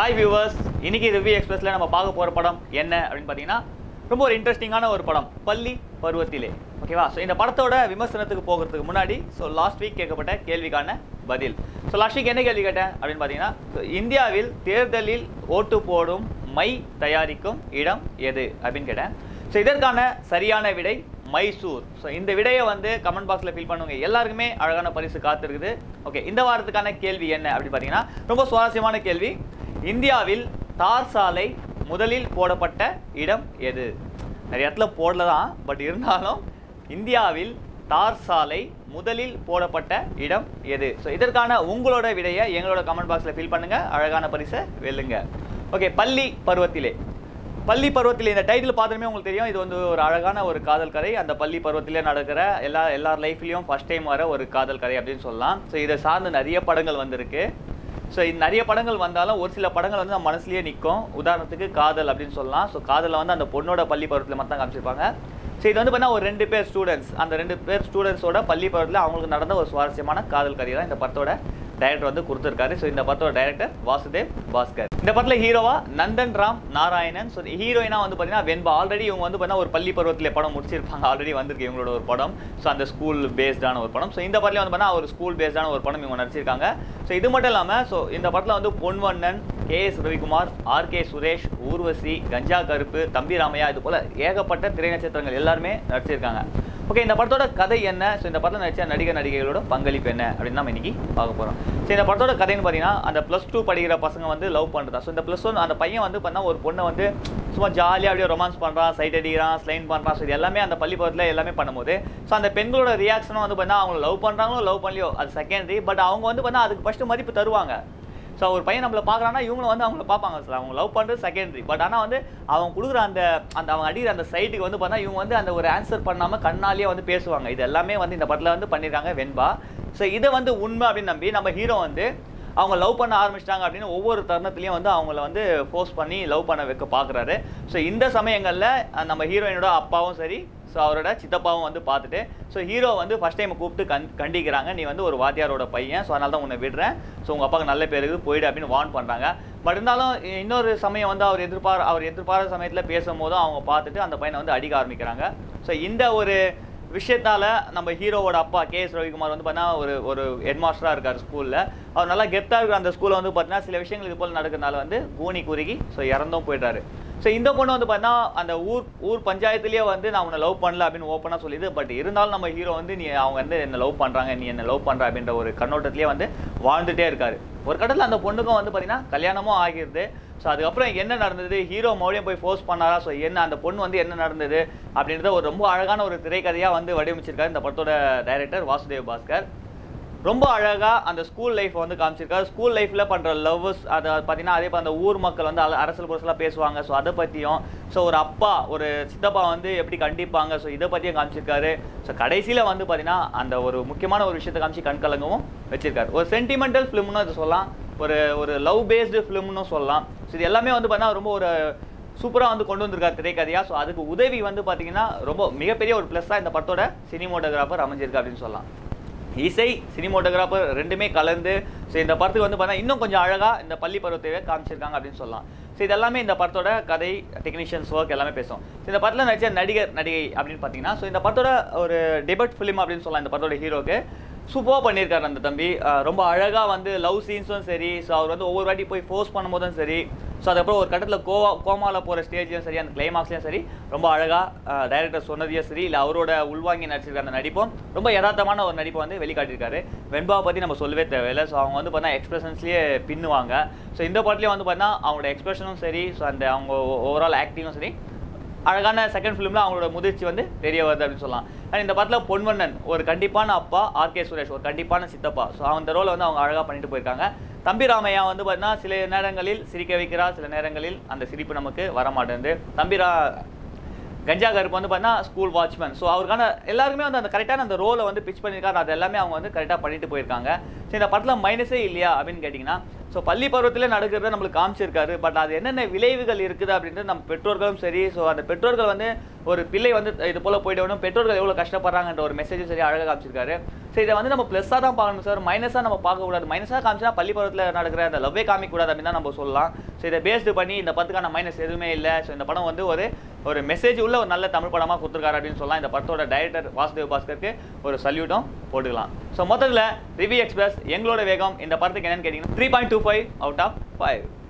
hi viewers இன்னைக்கு review எக்ஸ்பிரஸ்ல நம்ம பார்க்க போற படம் என்ன அப்படின்னு பார்த்தீங்கன்னா ரொம்ப ஒரு இன்ட்ரெஸ்டிங்கான ஒரு படம் பள்ளி பருவத்திலே ஓகேவா ஸோ இந்த படத்தோட விமர்சனத்துக்கு போகிறதுக்கு முன்னாடி ஸோ லாஸ்ட் வீக் கேட்கப்பட்ட கேள்விக்கான பதில் ஸோ லாஸ்ட் வீக் என்ன கேள்வி கேட்டேன் அப்படின்னு பார்த்தீங்கன்னா so இந்தியாவில் தேர்தலில் ஓட்டு போடும் மை தயாரிக்கும் இடம் எது அப்படின்னு கேட்டேன் ஸோ இதற்கான சரியான விடை மைசூர் ஸோ இந்த விடையை வந்து கமெண்ட் பாக்ஸில் ஃபில் பண்ணுங்க எல்லாருக்குமே அழகான பரிசு காத்திருக்குது ஓகே இந்த வாரத்துக்கான கேள்வி என்ன அப்படின்னு பார்த்தீங்கன்னா ரொம்ப சுவாரஸ்யமான கேள்வி இந்தியாவில் தார் சாலை முதலில் போடப்பட்ட இடம் எது நிறைய இடத்துல போடல தான் பட் இருந்தாலும் இந்தியாவில் தார் சாலை முதலில் போடப்பட்ட இடம் எது ஸோ இதற்கான உங்களோட விடையை எங்களோட கமெண்ட் பாக்ஸில் ஃபில் பண்ணுங்க அழகான பரிசை வெல்லுங்க ஓகே பள்ளி பருவத்திலே பள்ளி பருவத்தில் இந்த டைட்டில் பார்த்ததுமே உங்களுக்கு தெரியும் இது வந்து ஒரு அழகான ஒரு காதல் கதை அந்த பள்ளி பருவத்திலே நடக்கிற எல்லா எல்லார் லைஃப்லேயும் ஃபர்ஸ்ட் டைம் வர ஒரு காதல் கதை அப்படின்னு சொல்லலாம் ஸோ இதை சார்ந்து நிறைய படங்கள் வந்திருக்கு ஸோ நிறைய படங்கள் வந்தாலும் ஒரு சில படங்கள் வந்து நம்ம மனசுலயே நிற்கும் உதாரணத்துக்கு காதல் அப்படின்னு சொல்லலாம் ஸோ காதலில் வந்து அந்த பொண்ணோட பள்ளி பருவத்தில் மட்டும் தான் காமிச்சிருப்பாங்க ஸோ இது வந்து பார்த்தீங்கன்னா ஒரு ரெண்டு பேர் ஸ்டூடெண்ட்ஸ் அந்த ரெண்டு பேர் ஸ்டூடெண்ட்ஸோட பள்ளி பருவத்தில் அவங்களுக்கு நடந்த ஒரு சுவாரஸ்யமான காதல் கதை தான் இந்த படத்தோட டைரக்டர் வந்து கொடுத்துருக்காரு ஸோ இந்த படத்தோட டைரக்டர் வாசுதேவ் பாஸ்கர் இந்த படத்தில் ஹீரோவா நந்தன் ராம் நாராயணன் ஸோ ஹீரோயினா வந்து பார்த்தீங்கன்னா வெண்பா ஆல்ரெடி இவங்க வந்து பார்த்தீங்கன்னா ஒரு பள்ளி பருவத்தில் படம் முடிச்சிருப்பாங்க ஆல்ரெடி வந்திருக்கு இவங்களோட ஒரு படம் ஸோ அந்த ஸ்கூல் பேஸ்டான ஒரு படம் ஸோ இந்த படத்தில் வந்து பார்த்தீங்கன்னா ஒரு ஸ்கூல் பேஸ்டான ஒரு படம் இவங்க நடிச்சிருக்காங்க ஸோ இது மட்டும் இல்லாமல் ஸோ இந்த படத்தில் வந்து Ponvannan K S Ravikumar R K Suresh Urvashi Ganja Karuppu Thambi Ramaiah இது போல ஏகப்பட்ட திரை நட்சத்திரங்கள் எல்லாருமே நடிச்சிருக்காங்க ஓகே இந்த படத்தோட கதை என்ன ஸோ இந்த படத்தில் நடிச்ச நடிகர் நடிகைகளோட பங்களிப்பு என்ன அப்படின்னு நம்ம இன்னைக்கு பார்க்க போகிறோம் ஸோ இந்த படத்தோட கதைன்னு பார்த்தீங்கன்னா அந்த ப்ளஸ் டூ படிக்கிற பசங்க வந்து லவ் பண்ணுறதா ஸோ இந்த ப்ளஸ் ஒன் அந்த பையன் வந்து பண்ணால் ஒரு பொண்ணை வந்து சும்மா ஜாலியாக அப்படியே ரொமான்ஸ் பண்ணுறான் சைட் அடிக்கிறான் ஸ்லைன் பண்ணுறான் ஸோ இது எல்லாமே அந்த பள்ளி பருவத்தில் எல்லாமே பண்ணும்போது ஸோ அந்த பெண்களோட ரியாக்ஷனும் வந்து பார்த்தா அவங்க லவ் பண்ணுறாங்களோ லவ் பண்ணலையோ அது செகண்டரி பட் அவங்க வந்து பார்த்தா அதுக்கு ஃபஸ்ட்டு மதிப்பு தருவாங்க ஸோ ஒரு பையன் நம்மளை பார்க்குறான்னா இவங்களும் வந்து அவங்கள பார்ப்பாங்க சார் அவங்க லவ் பண்ணுறது செகண்டரி பட் ஆனால் வந்து அவங்க கொடுக்குற அந்த அந்த அவங்க அடிக்கிற அந்த சைட்டுக்கு வந்து பார்த்தா இவங்க வந்து அந்த ஒரு ஆன்சர் பண்ணாமல் கண்ணாலேயே வந்து பேசுவாங்க இது எல்லாமே வந்து இந்த படத்தில் வந்து பண்ணியிருக்காங்க வெண்பா ஸோ இதை வந்து உண்மை அப்படின்னு நம்பி நம்ம ஹீரோ வந்து அவங்க லவ் பண்ண ஆரம்பிச்சிட்டாங்க அப்படின்னு ஒவ்வொரு தருணத்துலையும் வந்து அவங்கள வந்து ஃபோர்ஸ் பண்ணி லவ் பண்ண வைக்க பார்க்குறாரு ஸோ இந்த சமயங்களில் நம்ம ஹீரோயினோட அப்பாவும் சரி ஸோ அவரோட சித்தப்பாவும் வந்து பார்த்துட்டு ஸோ ஹீரோ வந்து ஃபஸ்ட் டைம் கூப்பிட்டு கண் கண்டிக்கிறாங்க நீ வந்து ஒரு வாத்தியாரோட பையன் ஸோ அதனால தான் உன்னை விடுறேன் ஸோ உங்கள் அப்பாவுக்கு நல்ல பேர் இருக்குது போயிடு அப்படின்னு வார்ன் பண்ணுறாங்க பட் இருந்தாலும் இன்னொரு சமயம் வந்து அவர் எதிர்பார அவர் எதிர்பாராத சமயத்தில் பேசும்போதும் அவங்க பார்த்துட்டு அந்த பையனை வந்து அடிக்க ஆரம்பிக்கிறாங்க ஸோ இந்த ஒரு விஷயத்தால நம்ம ஹீரோவோட அப்பா கே எஸ் ரவிக்குமார் வந்து பார்த்தீங்கன்னா ஒரு ஒரு ஹெட் மாஸ்டராக இருக்கார் ஸ்கூலில் அவர் நல்லா கெத்தாக இருக்கிற அந்த ஸ்கூலில் வந்து பார்த்தீங்கன்னா சில விஷயங்கள் இது போல் நடக்கிறதுனால வந்து கூனி குறுகி ஸோ இறந்தும் போயிட்டாரு ஸோ இந்த பொண்ணு வந்து பார்த்தீங்கன்னா அந்த ஊர் ஊர் பஞ்சாயத்துலேயே வந்து நான் உன்னை லவ் பண்ணல அப்படின்னு ஓப்பனாக சொல்லிது பட் இருந்தாலும் நம்ம ஹீரோ வந்து நீ அவங்க வந்து என்ன லவ் பண்ணுறாங்க நீ என்ன லவ் பண்ணுற அப்படின்ற ஒரு கண்ணோட்டத்திலேயே வந்து வாழ்ந்துட்டே இருக்காரு ஒரு கடத்தில் அந்த பொண்ணுக்கும் வந்து பார்த்தீங்கன்னா கல்யாணமும் ஆகிருது ஸோ அதுக்கப்புறம் என்ன நடந்தது ஹீரோ மறுபடியும் போய் ஃபோர்ஸ் பண்ணாரா ஸோ என்ன அந்த பொண்ணு வந்து என்ன நடந்தது அப்படின்றத ஒரு ரொம்ப அழகான ஒரு திரைக்கதையாக வந்து வடிவமைச்சிருக்காரு இந்த படத்தோட டைரக்டர் வாசுதேவ் பாஸ்கர் ரொம்ப அழகாக அந்த ஸ்கூல் லைஃப் வந்து காமிச்சிருக்காரு ஸ்கூல் லைஃப்பில் பண்ணுற லவ்ஸ் அதை பார்த்தீங்கன்னா அதே போல் அந்த ஊர் மக்கள் வந்து அல- அரசியல் புரசலாக பேசுவாங்க ஸோ அதை பற்றியும் ஸோ ஒரு அப்பா ஒரு சித்தப்பா வந்து எப்படி கண்டிப்பாங்க ஸோ இதை பற்றியும் காமிச்சிருக்காரு ஸோ கடைசியில் வந்து பார்த்தீங்கன்னா அந்த ஒரு முக்கியமான ஒரு விஷயத்தை காமிச்சு கண்கலங்கவும் வச்சிருக்காரு ஒரு சென்டிமெண்டல் ஃபிலிம்னு அதை சொல்லலாம் ஒரு ஒரு லவ் பேஸ்டு ஃபிலிம்னு சொல்லலாம் ஸோ இது எல்லாமே வந்து பார்த்தீங்கன்னா ரொம்ப ஒரு சூப்பராக வந்து கொண்டு வந்திருக்காரு திரைக்கதையா ஸோ அதுக்கு உதவி வந்து பார்த்தீங்கன்னா ரொம்ப மிகப்பெரிய ஒரு ப்ளஸ்ஸாக இந்த படத்தோட சினிமோட்டோகிராஃபர் அமைஞ்சிருக்கு அப்படின்னு சொல்லலாம் இசை சினிமோட்டோகிராஃபர் ரெண்டுமே கலந்து ஸோ இந்த படத்துக்கு வந்து பார்த்தா இன்னும் கொஞ்சம் அழகாக இந்த பள்ளி பருவத்தை காமிச்சிருக்காங்க அப்படின்னு சொல்லலாம் ஸோ இதெல்லாமே இந்த படத்தோட கதை டெக்னீஷியன்ஸ் ஒர்க் எல்லாமே பேசும் ஸோ இந்த படத்தில் நடிச்ச நடிகர் நடிகை அப்படின்னு பார்த்தீங்கன்னா ஸோ இந்த படத்தோட ஒரு டெபட் ஃபிலிம் அப்படின்னு சொல்லலாம் இந்த படத்தோட ஹீரோக்கு சூப்பராக பண்ணியிருக்காரு அந்த தம்பி அஹ் ரொம்ப அழகாக வந்து லவ் சீன்ஸும் சரி ஸோ அவர் வந்து ஒவ்வொரு வாட்டி போய் ஃபோர்ஸ் பண்ணும்போதும் சரி ஸோ அதுக்கப்புறம் ஒரு கட்டத்தில் கோவா கோமாவில் போகிற ஸ்டேஜ்லையும் சரி அந்த கிளைமாக்ஸ்லையும் சரி ரொம்ப அழகாக டைரக்டர் சொன்னதையும் சரி இல்லை அவரோட உள்வாங்கி நடிச்சிருக்க அந்த நடிப்பும் ரொம்ப யதார்த்தமான ஒரு நடிப்பை வந்து வெளிக்காட்டியிருக்காரு வெண்பாவை பற்றி நம்ம சொல்லவே தேவையில்லை ஸோ அவங்க வந்து பார்த்தா எக்ஸ்பிரஷன்ஸ்லேயே பின்னுவாங்க ஸோ இந்த படத்துலேயும் வந்து பார்த்தா அவங்களோட எக்ஸ்பிரஷனும் சரி ஸோ அந்த அவங்க ஓவரால் ஆக்டிங்கும் சரி அழகான செகண்ட் ஃபிலிமில் அவங்களோட முதிர்ச்சி வந்து தெரிய வருது அப்படின்னு சொல்லலாம் அண்ட் இந்த படத்தில் பொன்வண்ணன் ஒரு கண்டிப்பான அப்பா ஆர்கே சுரேஷ் ஒரு கண்டிப்பான சித்தப்பா ஸோ அந்த ரோலை வந்து அவங்க அழகாக பண்ணிட்டு போயிருக்காங்க தம்பி ராமையா வந்து பார்த்தீங்கன்னா சில நேரங்களில் சிரிக்க வைக்கிறார் சில நேரங்களில் அந்த சிரிப்பு நமக்கு வர மாட்டேங்குது தம்பி ரா கஞ்சா கருப்பு வந்து பார்த்தீங்கன்னா ஸ்கூல் வாட்ச்மேன் ஸோ அவருக்கான எல்லாருக்குமே வந்து அந்த கரெக்டான அந்த ரோலை வந்து பிச் பண்ணியிருக்காரு அது எல்லாமே அவங்க வந்து கரெக்டாக பண்ணிட்டு போயிருக்காங்க ஸோ இந்த படத்தில் மைனஸே இல்லையா அப்படின்னு கேட்டிங்கன்னா ஸோ பள்ளி பருவத்திலே நடக்கிறத நம்மளுக்கு காமிச்சிருக்காரு பட் அது என்னென்ன விளைவுகள் இருக்குது அப்படின்றது நம்ம பெற்றோர்களும் சரி ஸோ அந்த பெற்றோர்கள் வந்து ஒரு பிள்ளை வந்து இது போல் போயிடணும் பெற்றோர்கள் எவ்வளோ கஷ்டப்படுறாங்கன்ற ஒரு மெசேஜும் சரி அழகாக காமிச்சிருக்காரு ஸோ இதை வந்து நம்ம ப்ளஸ்ஸாக தான் பார்க்கணும் சார் மைனஸாக நம்ம பார்க்கக்கூடாது மைனஸாக காமிச்சா பள்ளி பருவத்தில் நடக்கிற அந்த லவ்வே காமிக்கக்கூடாது அப்படின்னு தான் நம்ம சொல்லலாம் ஸோ இதை பேஸ்டு பண்ணி இந்த படத்துக்கான மைனஸ் எதுவுமே இல்லை ஸோ இந்த படம் வந்து ஒரு ஒரு மெசேஜ் உள்ள ஒரு நல்ல தமிழ் படமாக கொடுத்துருக்காரு அப்படின்னு சொல்லலாம் இந்த படத்தோட டைரக்டர் வாசுதேவ் பாஸ்கருக்கு ஒரு சல்யூட்டும் போட்டுக்கலாம் ஸோ மொத்தத்தில் ரிவ்யூ எக்ஸ்பிரஸ் எங்களோட வேகம் இந்த படத்துக்கு என்னன்னு கேட்டிங்கன்னா three point two five out of five